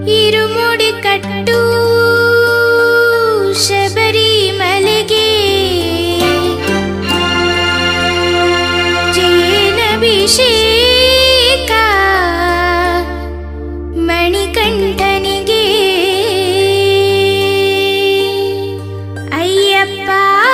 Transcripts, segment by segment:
ಇರುಮುಡಿ ಕಟ್ಟು ಶಬರಿಮಲೆಗೆ ಜೇನಭಿಷೇಕ ಮಣಿಕಂಠನಿಗೆ ಅಯ್ಯಪ್ಪ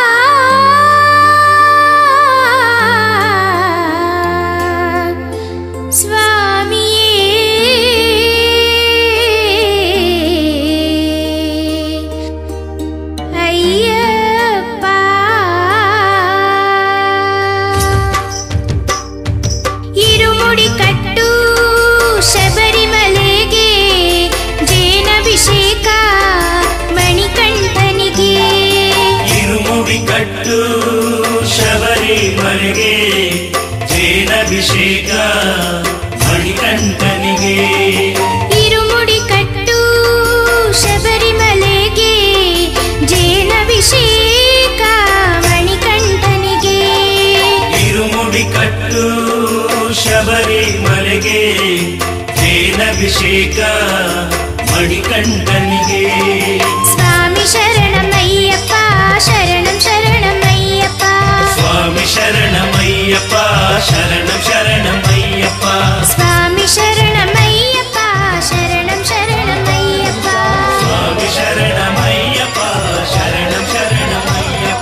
ಸ್ವಾಮಿಯೇ ಅಯ್ಯಪ್ಪ ಇರುಮುಡಿ ಕಟ್ಟು ಶಬರಿಮಲೆಗೆ ಜೇನಭಿಷೇಕ ಮಣಿಕಂಠನಿಗೆ ಇರುಮುಡಿ ಕಟ್ಟು ಶಬರಿಮಲೆಗೆ ಜೇನಭಿಷೇಕ ಮಣಿಕಂಠನಿಗೆ ಇರುಮುಡಿ ಕಟ್ಟು ಶಬರಿಮಲೆಗೆ ಜೇನಭಿಷೇಕ ಮಣಿಕಂಠನಿಗೆ ಇರುಮುಡಿ ಕಟ್ಟು ಶಬರಿಮಲೆಗೆ ಜೇನಭಿಷೇಕ ಮಣಿಕಂಠನಿಗೆ ಸ್ವಾಮಿ ಶರಣಮಯ್ಯಪ್ಪ ಶರಣಂ ಶರಣಮಯ್ಯಪ್ಪ ಸ್ವಾಮಿ ಶರಣಮಯ್ಯಪ್ಪ ಶರಣಂ ಶರಣಮಯ್ಯಪ್ಪ ಸ್ವಾಮಿ ಶರಣಮಯ್ಯಪ್ಪ ಶರಣಂ ಶರಣಮಯ್ಯಪ್ಪ ಸ್ವಾಮಿ ಶರಣಮಯ್ಯಪ್ಪ ಶರಣಂ ಶರಣಮಯ್ಯಪ್ಪ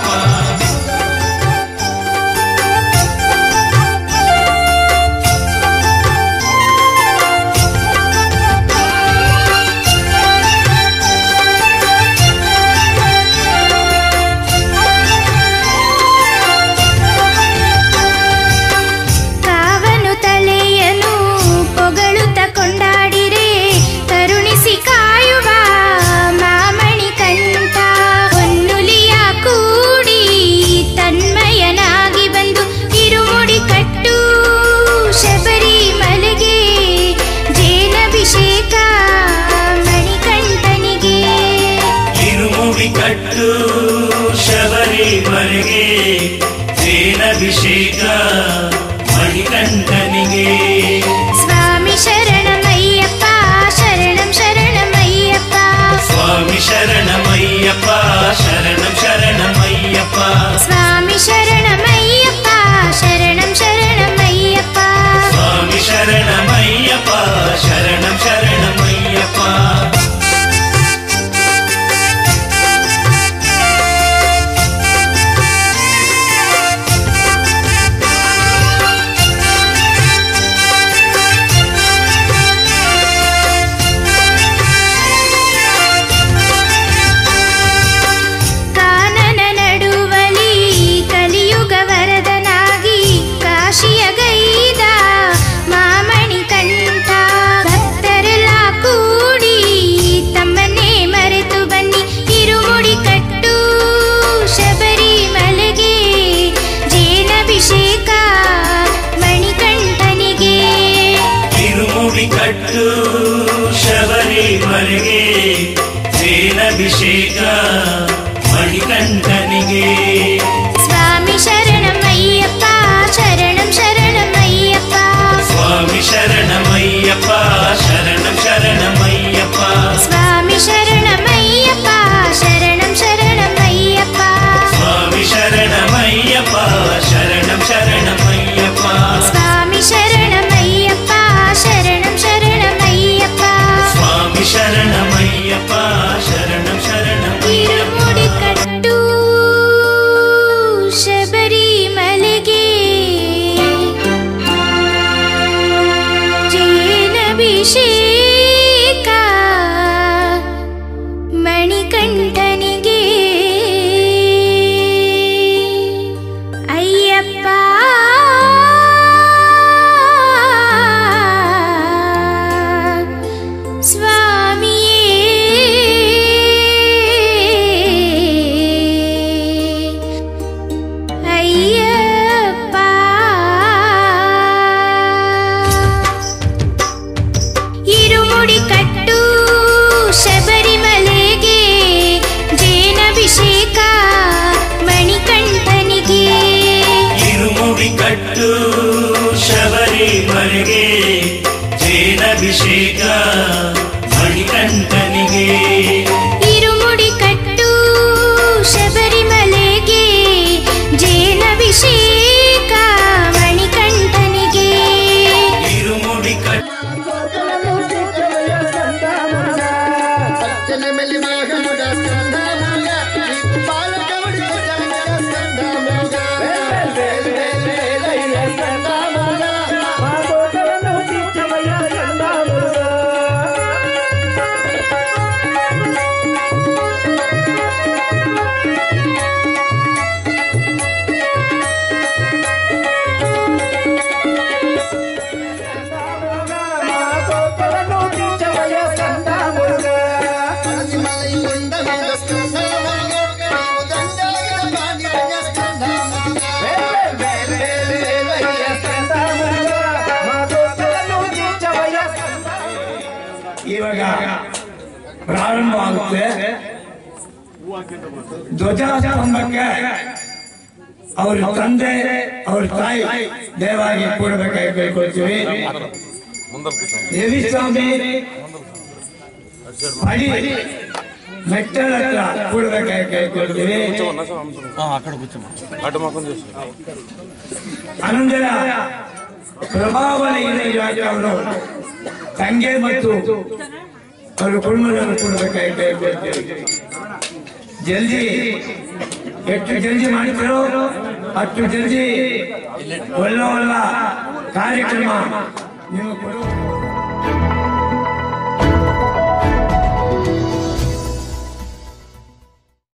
ಕಾವನು ತಲೆಯನು ಪೊಗಳುತ್ತ ಕೊಂಡಾಡಿರೆ ಕರುಣಿಸಿ ಕಾಯುವ ಮಾಮಣಿ ಕಂಠ ಹೊನ್ನುಲಿಯ ಕೂಡಿ ತನ್ಮಯನಾಗಿ ಬಂದು ಇರುಮುಡಿ ಕಟ್ಟು ಶಬರಿಮಲೆಗೆ ಜೇನಭಿಷೇಕ ಮಣಿಕಂಠನಿಗೆ ಇರುಮುಡಿ ಕಟ್ಟು ಶಬರಿಮಲೆಗೆ ಜೇನಭಿಷೇಕ ಮಣಿಕಂಠನಿಗೆ ಸ್ವಾಮಿ ಶರಣಮಯ್ಯಪ್ಪ ಶರಣಂ ಶರಣಮಯ್ಯಪ್ಪ ಸ್ವಾಮಿ ಶರಣಮಯ್ಯಪ್ಪ ಶರಣಂ ಶರಣಮಯ್ಯಪ್ಪ ಸ್ವಾಮಿ ಶರಣಮಯ್ಯಪ್ಪ ಶರಣಂ ಶರಣಮಯ್ಯಪ್ಪ ಸ್ವಾಮಿ ಶರಣಮಯ್ಯಪ್ಪ ಶರಣಂ ಶರಣಮಯ್ಯಪ್ಪ ಕಾನನ ನಡುವಲಿ ಕಲಿಯುಗ ವರದನಾಗಿ ಕಾಶಿಯ ಗೈದ ಮಾಮಣಿ ಕಂಠ ಭಕ್ತರೆಲ್ಲ ಕೂಡಿ ತಮ್ಮನ್ನೇ ಮರೆತು ಬನ್ನಿ ಇರುಮುಡಿ ಕಟ್ಟು ಶಬರಿಮಲೆಗೆ ಜೇನಭಿಷೇಕ ಮಣಿಕಂಠನಿಗೆ ಇರುಮುಡಿ ಕಟ್ಟು ಶಬರಿಮಲೆಗೆ ಜೇನಭಿಷೇಕ ಮಣಿಕಂಠನಿಗೆ ಸ್ವಾಮಿ ಶರಣಮಯ್ಯಪ್ಪ ಶರಣಂ ಶರಣಮಯ್ಯಪ್ಪ ಸ್ವಾಮಿ ಶರಣಮಯ್ಯಪ್ಪ ಶರಣಂ ಶರಣಮಯ್ಯಪ್ಪ ಸ್ವಾಮಿ ಶರಣಮಯ್ಯಪ್ಪ ಶರಣಂ ಶರಣಮಯ್ಯಪ್ಪ ಸ್ವಾಮಿ ಶರಣಮಯ್ಯಪ್ಪ ಶರಣಂ ಶರಣಮಯ್ಯಪ್ಪ ಸ್ವಾಮಿ ಶರಣಮಯ್ಯಪ್ಪ ಶರಣಂ ಶರಣಮಯ್ಯಪ್ಪ ಸ್ವಾಮಿ ಶರಣಮಯ್ಯಪ್ಪ ಶರಣಂ ಶರಣಮಯ್ಯಪ್ಪ ಇರುಮುಡಿ ಕಟ್ಟು ಶಬರಿಮಲೆಗೆ ಜೇನಭಿಷೇಕ ಮಣಿಕಂಠನಿಗೆ ಅಯ್ಯಪ್ಪ ಸ್ವಾಮಿಯೇ ಅಯ್ಯಪ್ಪ ಇರುಮುಡಿ ಕಟ್ಟು ಶಬರಿಮಲೆಗೆ ಜೇನಭಿಷೇಕ ಮಣಿಕಂಠನಿಗೆ ಇರುಮುಡಿ ಕಟ್ಟು ಶಬರಿಮಲೆಗೆ ಜೇನಭಿಷೇಕ ಮಣಿಕಂಠನಿಗೆ ಇರುಮುಡಿ ಕಟ್ಟು ಶಬರಿಮಲೆಗೆ ಜೇನಭಿಷೇಕ ಮಣಿಕಂಠನಿಗೆ ಇರುಮುಡಿ ಕಟ್ಟು ಇವಾಗ ಪ್ರಾರಂಭವಾಗುತ್ತೆ ಧ್ವಜಸ್ತಂಭಕ್ಕೆ ಅವ್ರ ತಂದೆ ಅವ್ರ ತಾಯಿ ದೇವಾಗಿ ಕೂಡಬೇಕಾಗಿ ಕೇಳ್ಕೊಳ್ತೀವಿ ದೇವಿ ಸ್ವಾಮಿ ಅಡಿ ಮೆಟ್ಟಲ ಹತ್ರ ಕೂಡಬೇಕಾಗಿ ಕೇಳ್ಕೊಳ್ತೀವಿ ಅನಂತರ ಪ್ರಭಾವನೆ ಇದೆ ಇವಾಗ ಅವರು ತಂಗೆ ಮತ್ತು ಅವರ ಕುಟುಂಬದವರು ಕೊಡಬೇಕಾಗಿ ಕೇಳ್ಕೊಳ್ತೀವಿ ಜಲ್ದಿ ಎಷ್ಟು ಜಲ್ದಿ ಮಾಡ್ತಾರೋ ಅಷ್ಟು ಜಲ್ದಿ ಒಳ್ಳೆ ಒಳ್ಳ ಕಾರ್ಯಕ್ರಮ ನೀವು ಕೊಡುವ